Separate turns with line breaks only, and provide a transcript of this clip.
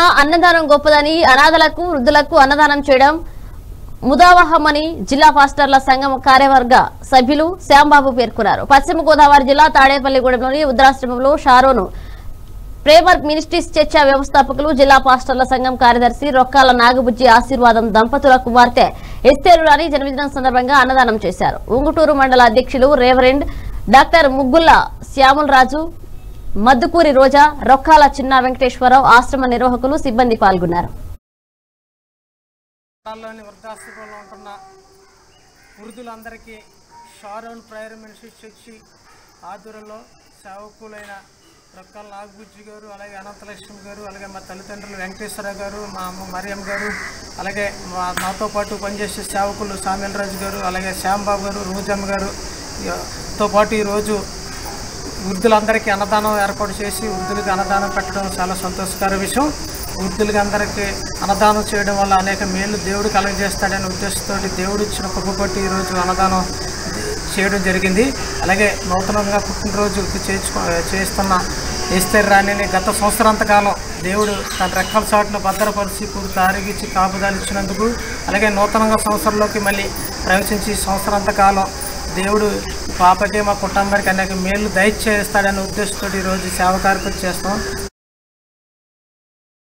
అన్నదానం గొప్పదని అనాథలకు వృద్ధులకు అన్నదానం చేయడం ముదావహమని జిల్లా పాస్టర్ల సంఘం కార్యవర్గ సభ్యులు శ్యాంబాబు పేర్కొన్నారు పశ్చిమ గోదావరి జిల్లా తాడేపల్లిగూడెంలోని వృద్ధాశ్రమంలో షారోను ప్రేమర్ మినిస్ట్రీస్ చర్చ వ్యవస్థాపకులు జిల్లా పాస్టర్ల సంఘం కార్యదర్శి రొక్కాల నాగబుజ్జి ఆశీర్వాదం దంపతుల కుమార్తె ఎస్తేరు రాణి జన్మదినం సందర్భంగా అన్నదానం చేశారు ఉంగుటూరు మండల అధ్యక్షులు రేవరెండ్ డాక్టర్ ముగ్గుల్ల శ్యాములరాజు మద్దుకూరి రోజా రొక్కాల చిన్న వెంకటేశ్వరరావు ఆశ్రమ నిర్వాహకులు సిబ్బంది పాల్గొన్నారు
ప్రాంతాల్లోని వృద్ధాశ్రమంలో ఉంటున్న వృద్ధులందరికీ షారోన్ ప్రైర్ మినిస్ట్రీ చర్చి ఆధ్వర్యంలో సేవకులైన రొక్కల నాగబుజ్జి గారు అలాగే అనంతలక్ష్మి గారు అలాగే మా తల్లిదండ్రులు వెంకటేశ్వర గారు మా అమ్మ మరియమ్మ గారు అలాగే మా నాతో పాటు పనిచేసే సేవకులు సామ్యలరాజు గారు అలాగే శ్యాంబాబు గారు రోజమ్మ గారు ఇ- తో పాటు ఈరోజు వృద్ధులందరికీ అన్నదానం ఏర్పాటు చేసి వృద్ధులకు అన్నదానం పెట్టడం చాలా సంతోషకర విషయం వృద్ధులకి అందరికీ అన్నదానం చేయడం వల్ల అనేక మేలు దేవుడు కలుగజేస్తాడనే ఉద్దేశంతో దేవుడు ఇచ్చిన కృప బట్టి ఈరోజు అన్నదానం చేయడం జరిగింది అలాగే నూతనంగా పుట్టినరోజు చేర్చుకో చేస్తున్న ఈస్తర్ రాణిని గత సంవత్సరాంతకాలం దేవుడు తన రెక్కల చాటును భద్రపరిచి పూర్తి ఆరోగించి కాపుదాలు ఇచ్చినందుకు అలాగే నూతనంగా సంవత్సరంలోకి మళ్ళీ ప్రవేశించి సంవత్సరాంతకాలం దేవుడు పాపకి మా కుటుంబానికి అనేక మేలు దయచేస్తాడనే ఉద్దేశంతో ఈరోజు సేవ కార్యక్రమం చేస్తాం